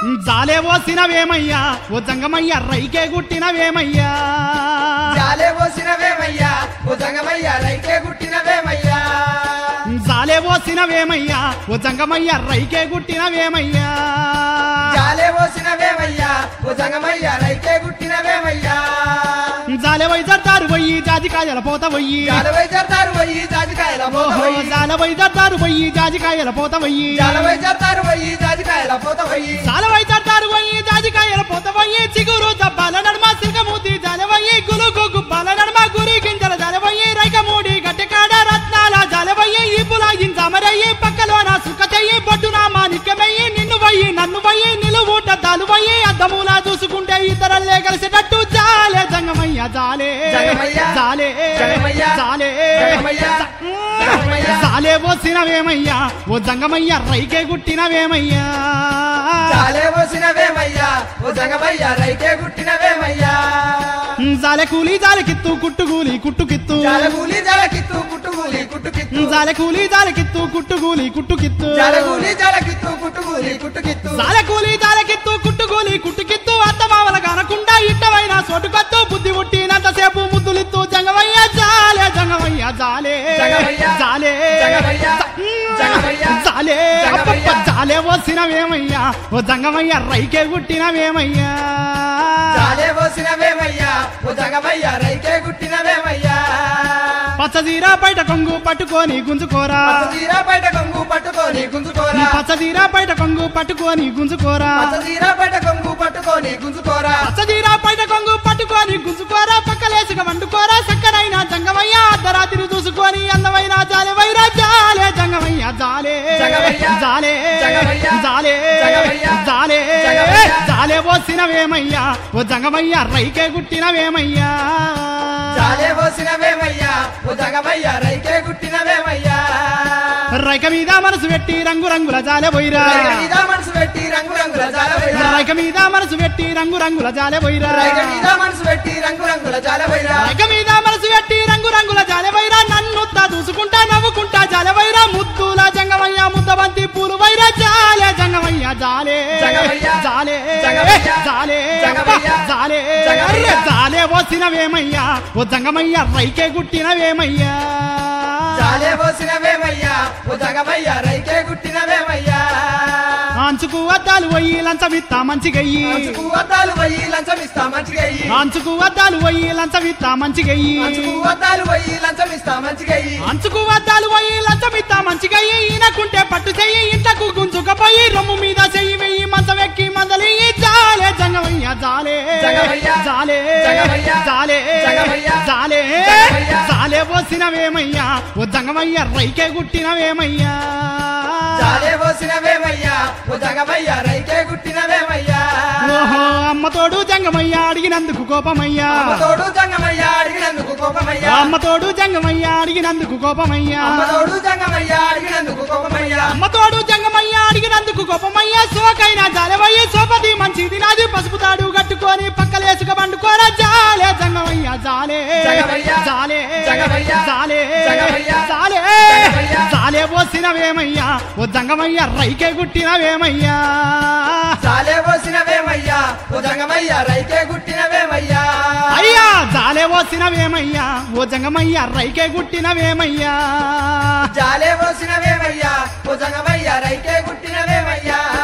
జాలే పోసినవేమయ్యా ఓ జంగమయ్య రైకే గుట్టినవేమయ్యా జాలే పోసినవేమయ్యా ఓ జంగమయ్యా రైకే గుట్టినవేమయ్యా జాలే పోసినవేమయ్యా ఓ జంగమయ్య రైకే గుట్టినవేమయ్యా జాలే పోసినవేమయ్యా ఓ జంగమయ్యా రైకే గుట్టినవేమయ్యా జాలే వైజర్దారు పోయి జాజికాయల పోత పోయి జాలవై జర్తారు పోయి జాజికాయల పోత ఓహో పోయి జాల వైజర్దారు పోయి జాజికాయల పోత పోయి జాలవై జర్తారు పోయి జాజికాయల పోత పోయి జాల వైజర్దారు పోయి జాజికాయల పోత పోయి చిగురు దబ్బాల నడుమ సిల్కమూతి జాలవయ్యి గులుగు గుబ్బాల నడుమ గురి గింజల జాలవయ్యి రైకమూడి గట్టెకాడ రత్నాల జాలవయ్యి ఈపుల ఇంజమరయ్యి పక్కలోన సుఖ చెయ్యి బొడ్డున మాణిక్యమయ్యి నిన్ను వయ్యి నన్ను వయ్యి నిలువుట దాలువయ్యి అద్దముల చూసుకుంటే ఇతరల్లే కలిసేటట్టు జాలే జంగమయ్య జాలే జంగమయ్య, జాలే జంగమయ్య, జాలే జంగమయ్య, జంగమయ్య. జాలే పోసినవేమయ్యా ఓ జంగమయ్య రైకే గుట్టినవేమయ్యా జాలే పోసినవేమయ్యా ఓ జంగమయ్యా రైకే గుట్టినవేమయ్యా జాలె కూలి జాలెకిత్తు కుట్టుగూలి కుట్టుకిత్తు జాలగూలి జాలకిత్తు కుట్టుగూలి కుట్టుకిత్తు జాలె కూలి జాలెకిత్తు కుట్టుగూలి కుట్టుకిత్తు జాలగూలి జాలకిత్తు కుట్టుగూలి కుట్టుకిత్తు జాలె కూలి జాలెకిత్తు కుట్టుగూలి కుట్టుకిత్తు అత్తమావల కానకుండా ఇట్టవైన సోటుకొత్తు బుద్ధి పుట్టినంతసేపు ముద్దులిత్తు జంగమయ్య జాలే జంగమయ్య జాలే జంగమయ్య, జాలే జంగమయ్య, జంగమయ్య, జాలే జంగమయ్య. అబ్బబ్బ, జాలే పోసినవేమయ్యా ఓ జంగమయ్య రైకే గుట్టినవేమయ్యా జాలే పోసినవేమయ్యా ఓ జంగమయ్యా రైకే గుట్టినవేమయ్యా పచ్చదీర బయట కొంగు పట్టుకొని గుంజుకోరా తీరా బయట కొంగు పట్టుకొని గుంజుకోరా పచ్చదీర బయట కొంగు పట్టుకొని గుంజుకోరా తీరా బయట కొంగు పట్టుకొని గుంజుకోరా పచ్చదీర బయట కొంగు పట్టుకొని గుంజుకోరా పక్కలేసుక వండుకోరా చక్కనైన జంగమయ్య అర్ధరాత్రి చూసుకొని అందమైన జాలెవైర జాలే జంగమయ్య జాలే జంగమయ్య, జాలే జంగమయ్య, జాలే జంగమయ్య, జాలే జంగమయ్య. జాలే పోసినవేమయ్యా ఓ జంగమయ్య రైకే గుట్టినవేమయ్యా జాలే పోసినవేమయ్యా ఓ జంగమయ్యా రైకే గుట్టినవేమయ్యా రైక మీద మనసు పెట్టి రంగు రంగుల జాలె పోయిరా రైగ మీద మనసు పెట్టి రంగు రంగుల జాలవైరా రైక మీద మనసు పెట్టి రంగు రంగుల జాలె పోయిరా రైగ మీద మనసు పెట్టి రంగు రంగుల జాలవైరా రైక మీద మనసు పెట్టి రంగు రంగుల జాలెవైరా నన్ను తా దూసుకుంటా నవ్వుకుంటా జాలెవైరా ముద్దుల జంగమయ్య ముద్దబంతి పూలు వైరా జాలే జంగమయ్య జాలే జంగమయ్య, జాలే జంగమయ్య, జాలే జంగమయ్య, జాలే జంగమయ్య. అర్రె, జాలే పోసినవేమయ్యా ఓ జంగమయ్య రైకే గుట్టినవేమయ్యా జాలే పోసినవేమయ్యా ఓ జంగమయ్యా రైకే గుట్టినవేమయ్యా అంచుకు అద్దాలు పోయి లంచమిత్తా మంచిగయ్యి అంచుకు అద్దాలు పోయి లంచం ఇస్తా మంచిగా అయ్యి అంచుకు అద్దాలు పోయి లంచమిత్తా మంచిగయ్యి అంచుకు అద్దాలు పోయి లంచం ఇస్తా మంచిగా అయ్యి అంచుకు వద్దాలు పోయి లంచమిత్తా మంచిగా అయ్యి ఈయనకుంటే పట్టు చెయ్యి ఇంటకు గుంజుకపోయి రొమ్ము మీద చెయ్యి వెయ్యి మంచం ఎక్కి మందలి జాలే జంగమయ్య జాలే జంగమయ్య, జాలే జంగమయ్య, జాలే జంగమయ్య, జాలే జంగమయ్య. జాలే పోసినవేమయ్యా ఓ జంగమయ్య రైకే గుట్టినవేమయ్యా జాలే పోసినవేమయ్యా ఓ జంగమయ్యా రైకే గుట్టినవేమయ్యా ఓహో అమ్మ తోడు జంగమయ్య అడిగినందుకు కోపమయ్యా అమ్మతోడు జంగమయ్యా అడిగినందుకు కోపమయ్యా అమ్మ తోడు జంగమయ్య అడిగినందుకు కోపమయ్యా అమ్మతోడు జంగమయ్యా అడిగినందుకు కోపమయ్యా అమ్మ తోడు జంగమయ్య అడిగినందుకు గొప్పమయ్య సోకైన జాలవయ్య సోపతి మంచిది నాది పసుపు తాడు కట్టుకొని పక్కలేసుక పండుకోరా జాలే జంగమయ్య జాలే జంగమయ్య, జాలే జంగమయ్య, జాలే జంగమయ్య, జాలే జంగమయ్య. జాలే పోసినవేమయ్యా ఓ జంగమయ్య రైకే గుట్టినవేమయ్యా జాలే పోసినవేమయ్యా ఓ జంగమయ్యా రైకే గుట్టినవేమయ్యా అయ్యా జాలే పోసినవేమయ్యా ఓ జంగమయ్య రైకే గుట్టినవేమయ్యా జాలే పోసినవేమయ్యా ఓ జంగమయ్యా రైకే గుట్టినవేమయ్యా